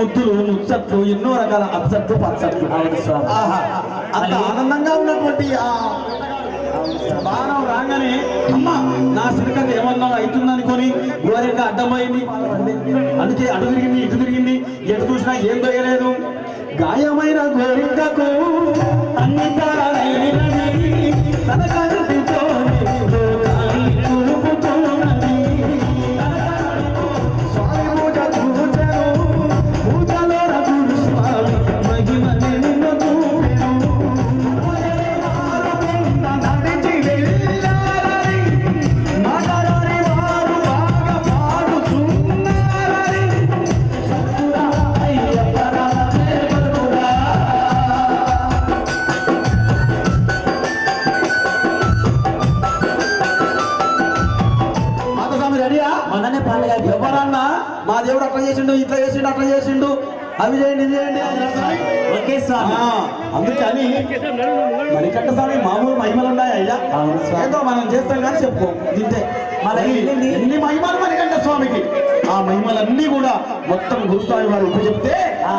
ముద్దులు ముచ్చట్లు ఎన్నో రకాల అచ్చట్లు పచ్చట్లు అవును స్వామి. ఆహా, అంత ఆనందంగా ఉన్నటువంటి ఆ బాణం రాగానే అమ్మ నా సిరికకు ఏమన్నా అవుతుందనుకొని గోరెక్క అడ్డమైంది అందుకే అటు తిరిగింది ఇటు తిరిగింది ఎటు చూసినా ఏం దొయ్యలేదు గాయమైన గోరింకకు అన్ని తారైనది తన కంటితోనే లోకాన్ని చూపుతున్నది. స్వామి పూజ చూచెను, పూజలో రఘుడు స్వామి మహిమ నిన్ను చూపెను. నడిచి వెళ్ళారని, మగరాని వారు బాగా పాడుచున్నారని. సత్తురా అయ్యప్పరా దేవుడా. మాతస్వామి రెడీయా మొన్ననే పండుగ ఎవరన్నా మా దేవుడు అట్లా చేసిండు ఇట్లా చేసిండు అట్లా చేసిండు అవి చేయండి ఇది చేయండి అని అంటారు. ఓకే స్వామి ఆ, అందుకని మణికంఠ స్వామి మామూలు మహిమలు ఉన్నాయి అయ్యా అవును స్వామి. ఏదో మనం చేస్తాం కానీ చెప్పుకో ఇంతే మన ఎన్ని- ఎన్ని మహిమలు మణికంఠ స్వామికి ఆ మహిమలన్నీ కూడా మొత్తం గురుస్వామి వారు ఉప చెప్తే ఆ.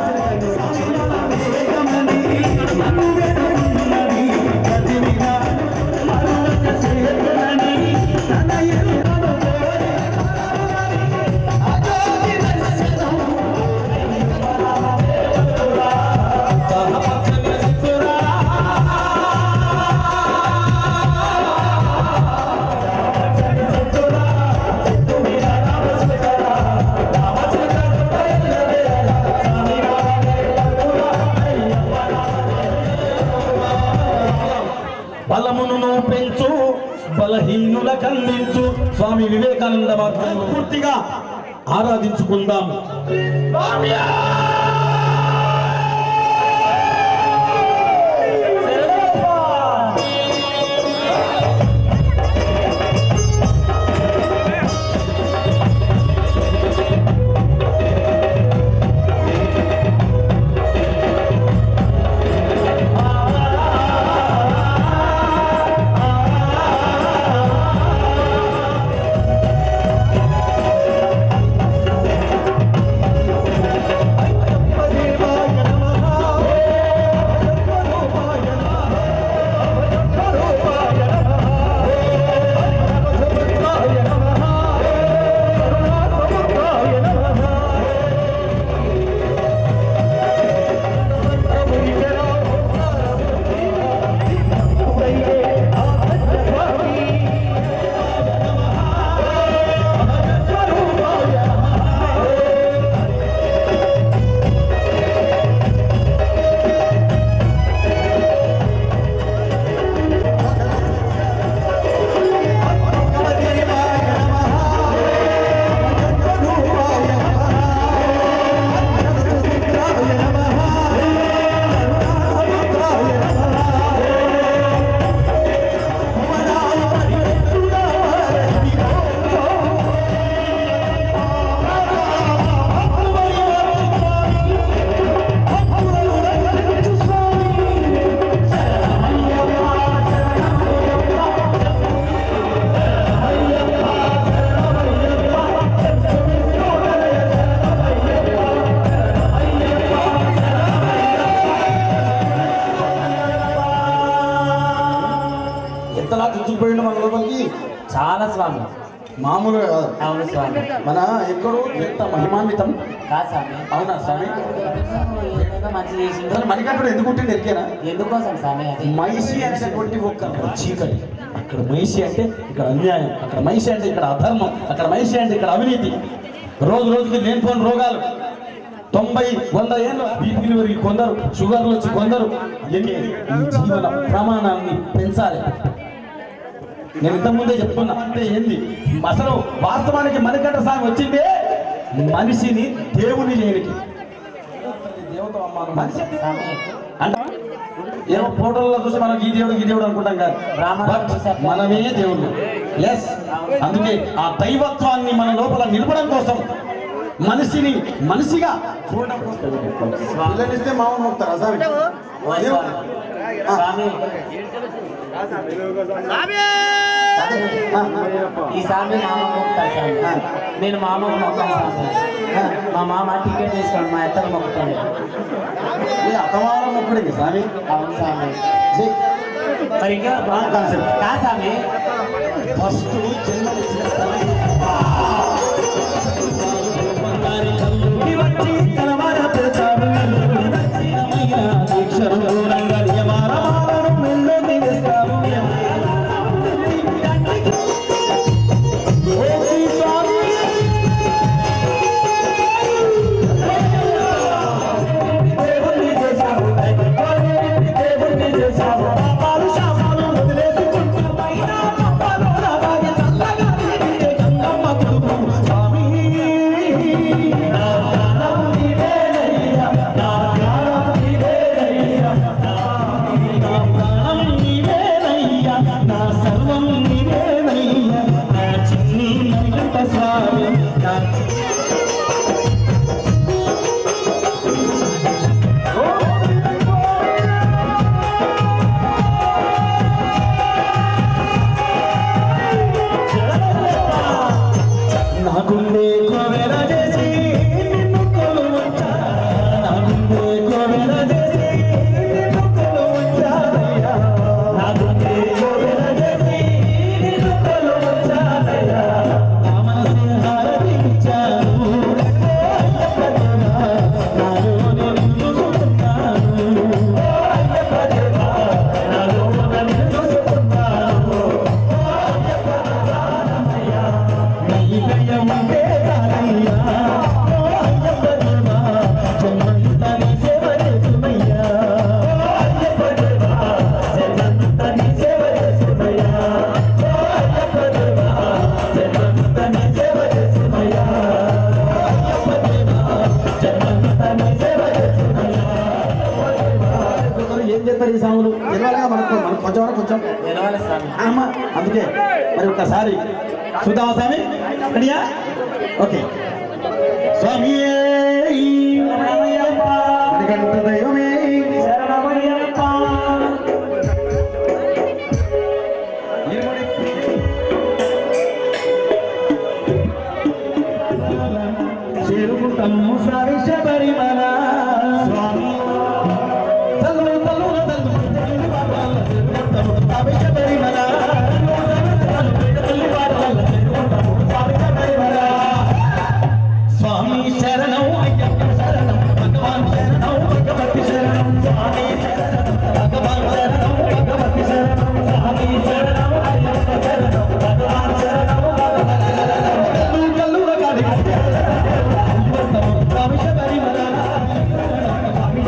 బలమును పెంచు బలహీనుల కందించు స్వామి వివేకానంద మార్గంలో పూర్తిగా ఆరాధించుకుందాం ఎంతలా తెచ్చిపోయిండు మన లోపలికి చాలా స్వామి మామూలుగా కాదు అవును స్వామి మన ఎక్కడో ఎంత మహిమాన్వితం కా స్వామి అవునా స్వామి ఏదేదో మంచి చేసిండు అసలు మణికంఠుడు ఎందుకు పుట్టిండు ఎరికేనా ఎందుకోసం స్వామి అది మైసి అనేటువంటి ఒక చీకటి అక్కడ మైసి అంటే ఇక్కడ అన్యాయం అక్కడ మైసి అంటే ఇక్కడ అధర్మం అక్కడ మైసి అంటే ఇక్కడ అవినీతి రోజు రోజుకి లేనిపోని రోగాలు తొంభై వంద ఏళ్ళు బీపీలు పెరిగి కొందరు షుగర్లు వచ్చి కొందరు ఎన్ని ఈ జీవన ప్రమాణాన్ని పెంచాలి నేను ఇంతకుముందే చెప్తున్నా అంటే ఏంది అసలు వాస్తవానికి మణికంఠ స్వామి వచ్చిందే మనిషిని దేవుని చేయనికి దేవత అమ్మాను మనిషి స్వామి అంటే ఏమో ఫోటోల్లో చూసి మనం ఈ దేవుడు ఈ దేవుడు అనుకుంటాం కాదు బ్రాహ్మణ But చూశాక. మనమే దేవుడు ఎస్ అందుకే ఆ దైవత్వాన్ని మన లోపల నిలపడం కోసం మనిషిని మనిషిగా చూడడం కోసం పిల్లనిస్తే మామూలు మొక్తారా సార్ ఓ స్వామి స్వామి స్వామి ఆ, ఈ స్వామి మామ మొక్కుతాడు స్వామి ఆ. నేను మామ మొక్కాను స్వామి మా మామ టికెట్ తీసుకోండి మా ఇద్దరు మొక్కుతాను ఏ అతమానం ఒక్కడికి స్వామి అవును స్వామి ఛీ, మరి ఇంకా రాంగ్ కాన్సెప్ట్ కా స్వామి ఫస్ట్ జన్మనిచ్చిన తల్లి. నాకుండే కోవెల చేసి నిన్ను కొలువుంచా నాకుండే కోవెల చేసి నిన్ను కొలువుంచాదయ్యా నాకుండే కోవెల చేసి నిన్ను కొలువుంచాదయ్యా నా మనసే హారతిచ్చాను అయ్యప్ప దేవా నాలోనే నిన్ను చూస్తున్నాను అయ్యప్ప దేవా నాలోనే నిన్ను చూస్తున్నాను నైవేయముంటే చాలయ్యా ఓ అయ్యప్ప దేవా జన్మంతా నీ సేవ చేస్తుమయ్యా ఓ అయ్యప్ప దేవా జన్మంతా నీ సేవ చేస్తుమయ్యా ఓ అయ్యప్ప దేవా జన్మంతా నీ సేవ చేస్తుమయ్యా ఓ అయ్యప్ప దేవా జన్మంతా నీ సేవ చేస్తుమయ్యా ఏం చేస్తారు ఈ సాములు తెలియాలిగా మనకు మనకు కొంచెం వరకు కొంచెం తెలవాలి స్వామి అమ్మ అందుకే మరి ఒక్కసారి చూద్దామా స్వామి రెడీయా ఓకే స్వామి అడిగంట దైవమే చేరుకుంటాము స్వామి శబరిమల స్వామి తల్లు తల్లు తల్లు తల్లి బాబాల చేరుకుంటాము స్వామి శబరిమల తల్లి బాబాల చేరుకుంటాము స్వామి శబరిమల స్వామి శరణం అయ్యప్ప శరణం భగవాన్ శరణం భగవతి శరణం స్వామి శరణం భగవాన్ శరణం భగవతి శరణం స్వామి శరణం అయ్యప్ప శరణం భగవాన్ శరణం కల్లు కల్లుల కాడి స్వామి శబరిమల స్వామి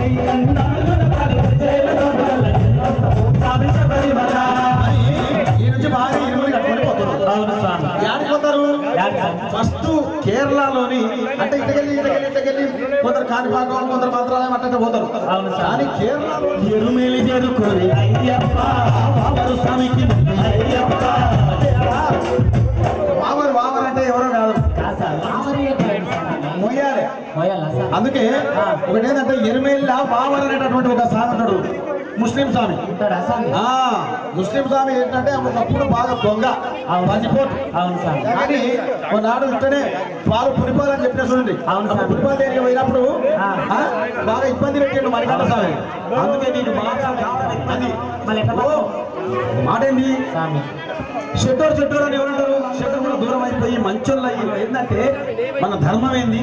స్వామి శబరిమల ఈ నుంచి బాగా ఇరువురు కట్టుకొని పోతున్నారు అవును స్వామి యాడికి పోతారు యాడికి స్వామి? ఫస్ట్ కేరళలోని అంటే ఇటకెళ్ళి ఇటకెళ్ళి ఇటకెళ్ళి కొందరు కాణిపాకం కొందరు మంత్రాలయం అట్లా పోతారు అవును సార్. కానీ కేరళలో ఎరుమేలి చేరుకోని అయ్యప్ప బాబరు స్వామికి అయ్యప్ప వావరు వావరు అంటే ఎవరో కాదు కా స్వామి ఆమరి ఎట్లా స్వామి మొయ్యాలే పోయాలా స్వామి అందుకే ఒకటి ఏంటంటే ఎరుమేలిలా వావర్ అనేటటువంటి ఒక స్వామి ఉంటాడు ముస్లిం స్వామి ఉంటాడా స్వామి ఆ ముస్లిం స్వామి ఏంటంటే ఒకప్పుడు బాగా దొంగ బందిపోటు అవును స్వామి కానీ ఒకనాడు ఇట్టనే పాలు పులిపాలని చెప్పిన చూడండి అవును సార్. అప్పుడు పులిపాలు దగ్గరికి పోయినప్పుడు ఆ. ఆ, బాగా ఇబ్బంది పెట్టిండు మరికంట స్వామి అందుకే నీకు బాగా కావాలి అది మళ్ళీ ఎట్లా ఓ, మాట ఏంది స్వామి షెడ్డోరు షెడ్డోరు అని ఎవరంటారు షెడ్డోరు కూడా దూరం అయిపోయి మంచోళ్ళ అయ్యి ఏంటంటే మన ధర్మం ఏంది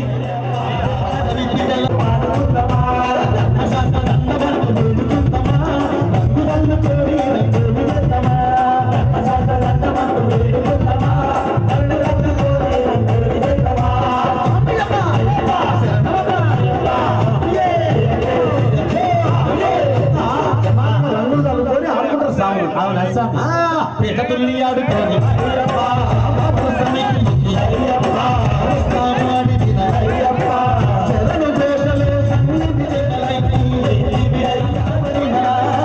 రంగులు చల్లుకొని ఆడుకుంటారు సాములు అవునా స్వామి ఆ, పీట తుల్లి ఆడుకొని అయ్యప్ప, బాబు సమికి అయ్యప్ప, స్నానాడి దిన అయ్యప్ప, శరణు ఘోషలే సన్నిధి జగలైకి, ఇది అయ్యప్పనిన,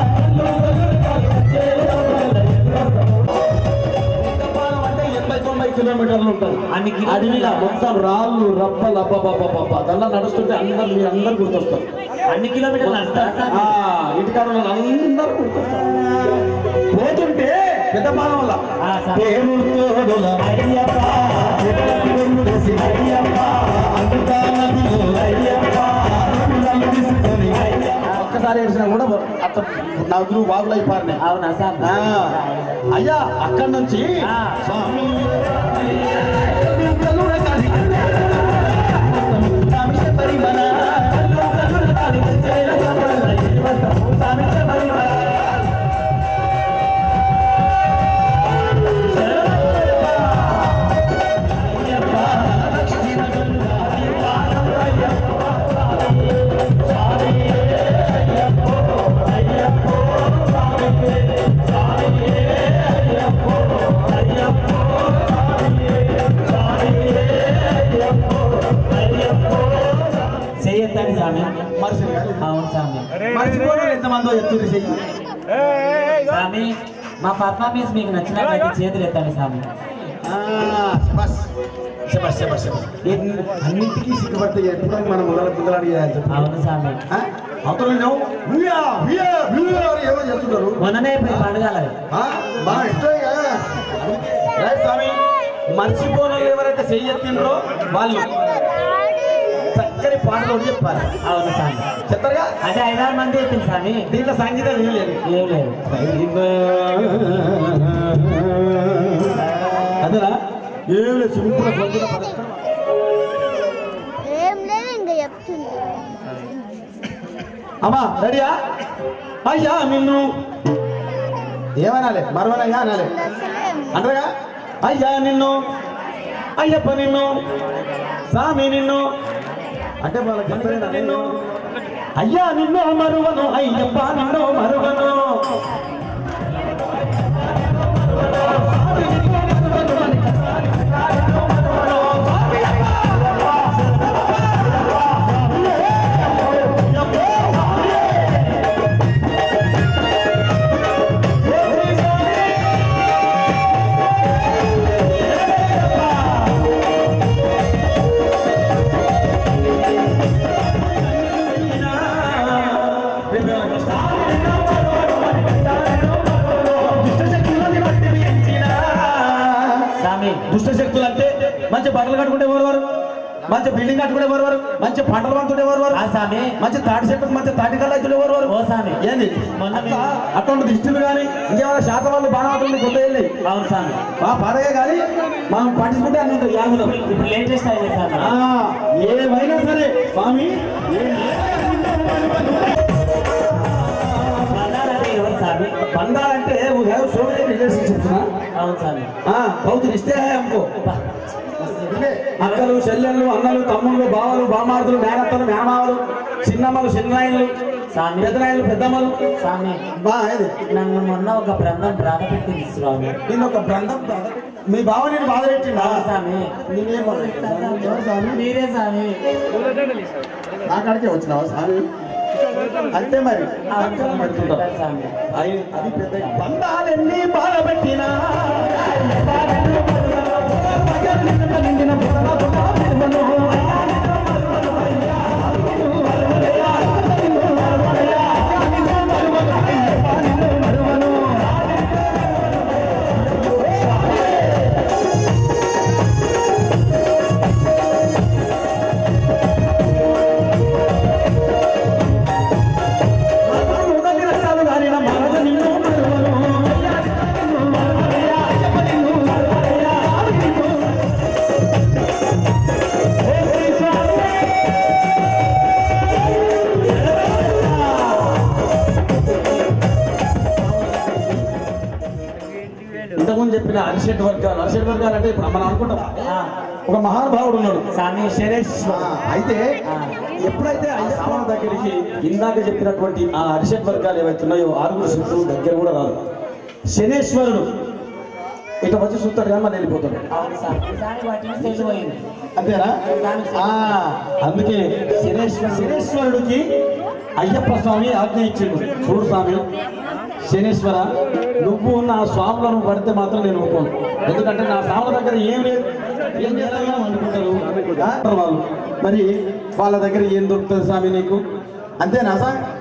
ఉత్తపాలం అంటే ఎనభై తొంభై కిలోమీటర్లు ఉంటుంది అన్ని కిలో- అడవిగా మొత్తం రాళ్ళు రప్పలు అబ్బబ్బబ్బబ్బ అదల్లా నడుస్తుంటే అందరు మీరు అందరు గుర్తొస్తారు అన్ని కిలోమీటర్లు నడుస్తారా ఆ, స్వామి ఇంటికాడ ఉన్న అందరూ గుర్తొస్తారు పోతుంటే పెద్ద పాదం వల్ల ఆ, సరే. పేరు తోడుల అయ్యప్ప ఎడలకు వెన్నులేసి అయ్యప్ప అంతా నదిలో అయ్యప్ప అడుగులను తీసుకొని ఒక్కసారి ఏడ్చినా కూడా అత్త నదులు వాగులు అయిపోయినాయి అవునా సార్ ఆ, అయ్యా అక్కడి నుంచి ఆ. స్వామి కలుర కాలి. రామిష పరిమళ. చెయ్యొద్దండి స్వామి మనిషిని కాదు. అవును స్వామి మర్చిపోయిన వాళ్ళు ఎంతమందో ఎత్తురు చెయ్యి స్వామి మా పర్ఫార్మెన్స్ మీకు నచ్చినట్లయితే చేతులు ఎత్తండి స్వామి ఆ, శబాష్. శబాష్, శబాష్, శబాష్. ఎన్ని- అన్నింటికీ సిగ్గుపడితే ఎప్పుడు మనం మొదలు పిల్లలు చేయాలి చెప్పు. అవును స్వామి ఆ? అవతల నువ్వు వీయా, వీయా, వీయా అని ఏమో చేస్తున్నారు మొన్ననే పోయి పండుగల ఆ? బాగా ఇష్టం కదా రైట్ స్వామి మర్చిపోయిన వాళ్ళు ఎవరైతే చెయ్యెత్తిండ్రో వాళ్ళు చక్కని పాటలు ఒకటి చెప్పాలి అవును స్వామి చెప్తారుగా అంటే ఐదారు మంది ఎత్తింది స్వామి దీంట్లో సంగీతం ఏం లేదు ఏం లేదు అదేనా ఏం లేదు సింపుల్ గొంతుల పదం. ఏం లేదు ఇంకా చెప్తుంది అమ్మా రెడీయా అయ్యా నిన్ను ఏమనాలి మరవనయ్యా అనాలి అంటారుగా అయ్యా నిన్ను అయ్యప్ప నిన్ను స్వామి నిన్ను అంటే వాళ్ళ చెప్పలేదా నిన్ను అయ్యా నిన్ను మరువను అయ్యప్ప నిన్ను మరువను స్వామి దుష్ట శక్తులు అంటే మంచి బట్టలు కట్టుకుంటే ఎవరు మంచి బిల్డింగ్ కట్టుకుంటే ఎవరు మంచి పంటలు పండుతుంటే ఎవరు ఆ స్వామి మంచి తాటి చెట్టు మంచి తాటి కళ్ళు అయితే ఎవరు ఓ స్వామి ఏంది మొన్న అట్లా అటువంటి దిష్టిలు కానీ ఇంకేమైనా శాతం వాళ్ళు బాణాతులు కొత్త వెళ్ళి అవును స్వామి మా పాడగే కానీ మనం పట్టించుకుంటే అన్ని ఉంటాయి యాగుదాం ఇప్పుడు లేటెస్ట్ అయింది స్వామి ఏమైనా సరే స్వామి బండారంటే ఎవరు స్వామి బంధాలంటే we have so many relationships అవును స్వామి బౌద్ధ ఇస్తే అనుకో అక్కలు చెల్లెళ్ళు అన్నలు తమ్ముళ్ళు బావలు బామార్దులు మేనత్తలు మేనమావలు చిన్నమ్మలు చిన్నాయలు స్వామి పెద్దనాయలు పెద్దమ్మలు స్వామి బా ఏది నన్ను మొన్న ఒక బృందం బాధ పెట్టింది స్వామి నేను ఒక బృందం బాధ- మీ బావ నేను బాధ పెట్టిండా అవును స్వామి నేనేం బాధ పెట్టినా? ఎవరు స్వామి మీరే స్వామి నా కాడికే వచ్చినావా స్వామి అంతే మరి అవును స్వామి. పెట్టుకుంటాం. స్వామి అది అది పెద్ద బంధాలెన్ని బాధ పెట్టినా నిండిన ఇంతకుముందు చెప్పిన అరిషడ్ వర్గాలు అరిషడ్ వర్గాలు అంటే ఇప్పుడు మనం అనుకుంటాం ఆ, ఒక మహానుభావుడు ఉన్నాడు స్వామి శరేశ్వర అయితే ఆ. ఎప్పుడైతే అయ్యప్ప దగ్గరికి ఇందాక చెప్పినటువంటి ఆ అరిషడ్ వర్గాలు ఏవైతే ఉన్నాయో ఆరుగురు శిష్యులు దగ్గర కూడా రాదు శనేశ్వరుడు ఇక వచ్చి చూస్తాడు కానీ మనం వెళ్ళిపోతాడు అవును స్వామి ఈసారి వాటిని తెలిసిపోయింది అంతేనా ఆ, అందుకే శనేశ్వర శనేశ్వరుడికి అయ్యప్ప స్వామి ఆజ్ఞ ఇచ్చిండు చూడు స్వామి శనేశ్వర నువ్వు నా స్వాములను పడితే మాత్రం నేను ఒప్పుకోను ఎందుకంటే నా స్వాముల దగ్గర ఏం లేదు ఏం చేయాలని అనుకుంటారు ఆ, వాళ్ళు మరి వాళ్ళ దగ్గర ఏం దొరుకుతుంది స్వామి నీకు అంతేనా సార్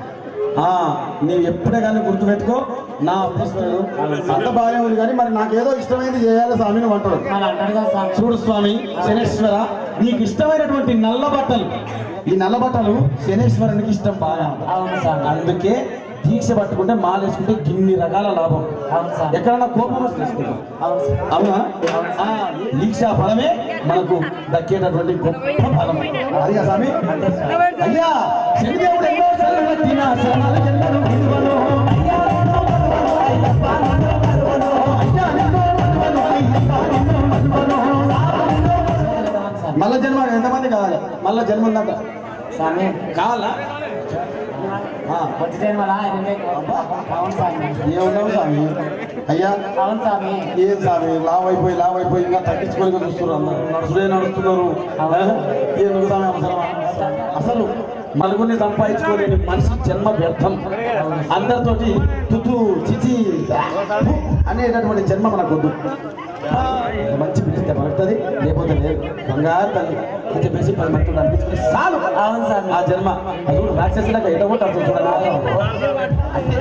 ఆ, నీవు ఎప్పుడే కానీ గుర్తుపెట్టుకో నా అప్పీశ్వరుడు అంత బాగానే ఉంది కానీ మరి నాకేదో ఇష్టమైంది చేయాలి స్వామి నువ్వు అంటాడు మరి అంటాడు కదా స్వామి చూడు స్వామి శనేశ్వర నీకు ఇష్టమైనటువంటి నల్ల బట్టలు ఈ నల్ల బట్టలు శనేశ్వరునికి ఇష్టం బాగా అవును స్వామి అందుకే దీక్ష పట్టుకుంటే మాలేసుకుంటే గిన్ని రకాల లాభం అవును స్వామి ఎక్కడన్నా కోపం వస్తే తీసుకుంటాం అవును స్వామి అవునా ఆ, దీక్షా ఫలమే మనకు దక్కేటటువంటి గొప్ప ఫలం అదిగా స్వామి అంతే స్వామి అయ్యా శనిదేవుడు ఎన్నో సార్లు తిన శరణాలు జన్మను విలువను. అయ్యా నిన్నో మరువను, అయ్యప్ప నిన్నో మరువను. అయ్యా నిన్నో మరువను, అయ్యప్ప నిన్నో మరువను. అవును స్వామి మళ్ళా జన్మ ఎంతమంది కావాలి మళ్ళా జన్మ ఉందంట స్వామి కావాలా ఆ, వచ్చి జన్మలా ఇదే అవును స్వామి ఏమున్నావు స్వామి అయ్యా అవును స్వామి ఏం స్వామి లావ్ అయిపోయి లావ్ అయిపోయి ఇంకా తగ్గించుకొని చూస్తున్నారు అందరూ నడుచుడే నడుస్తున్నారు ఆ? ఎందుకు స్వామి అవసరమా అసలు నలుగురిని సంపాదించుకోలేని మనిషి జన్మ వ్యర్థం అందరితోటి తుతు చిచి ఫు అనేటటువంటి జన్మ మనకు వద్దు మంచి పిలిస్తే పడుతుంది లేకపోతే లేదు బంగారు తల్లి అని చెప్పేసి పది మంది అనిపించుకుని చాలు అవును స్వామి ఆ జన్మ అది కూడా రాక్షసి లాగా ఎట కూడా అర్థం చూడాలి అంటే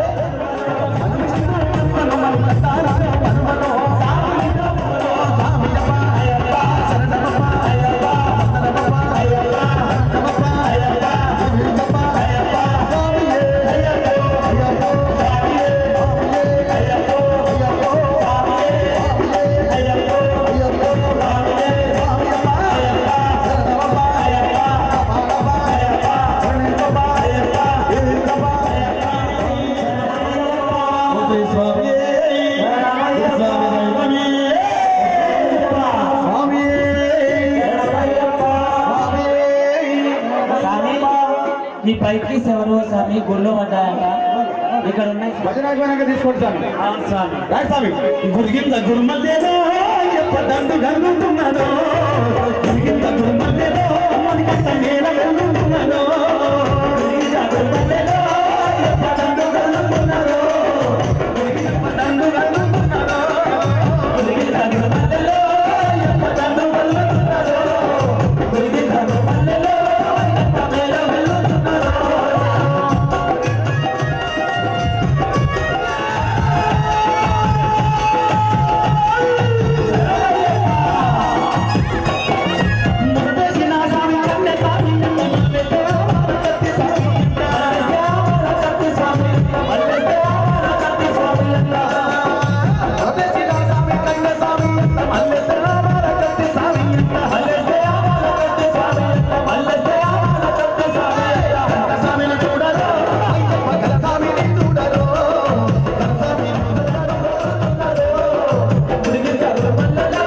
స్వామి మీ పైకి ఎవరు స్వామి గుళ్ళు పడ్డాయంట ఇక్కడ ఉన్నాయి స్వామి. భజనాయకునికి తీసుకోండి స్వామి అవును స్వామి రైట్ స్వామి గురిగింద గురుమల్లేదో ఎప్పదండు గంగుతున్నాను గురిగింద గురుమల్లేదో మనకంత నేల గంగుతున్నాను గురిగింద గురుమల్లేదో ఎప్పదండు గంగుతున్నాను గురిగింద గంగుతున్నాను గురిగింద గురుమల్లేదో ఎప్పదండు గంగుతున్నాను గురిగింద గురుమల్లేదో ఎంత మేల వెళ్తున్నాను మురదేశిన స్వామి కన్నె స్వామి మల్లెతే కత్తి స్వామి మల్లెతే కత్తి స్వామి మల్లెతే కత్తి స్వామి మురదేశిన స్వామి కన్నె స్వామి మల్లెతే కత్తి స్వామి మల్లెతే కత్తి స్వామి మల్లెతే కత్తి స్వామి స్వామిని చూడరు అయ్యప్ప స్వామిని చూడరు స్వామిని చూడరు గుడికి మల్లెలో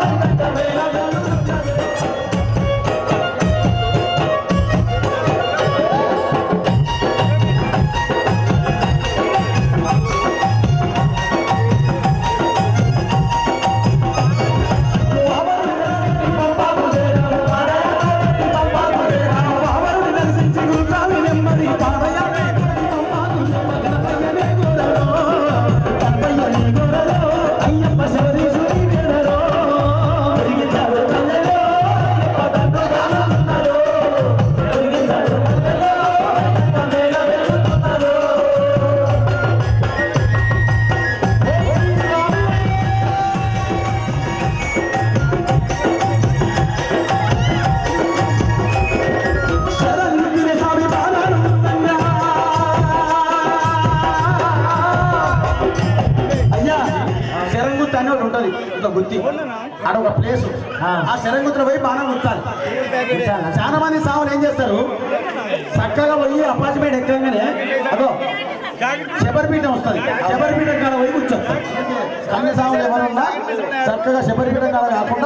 అయ్యా శరంగుత్తి అని ఒకటి ఉంటుంది ఇట్లా గుత్తి ఆడ ఒక ప్లేస్ ఆ. ఆ శరంగుత్తులో పోయి బాణం గుర్తాలి చాలా మంది సాములు ఏం చేస్తారు చక్కగా పోయి అపార్ట్మెంట్ ఎక్కగానే అదో శబరిపీఠం వస్తుంది శబరిపీఠం కాడ పోయి కూర్చోస్తారు కన్య సాములు ఎవరున్నా చక్కగా శబరిపీఠం కాడ కాకుండా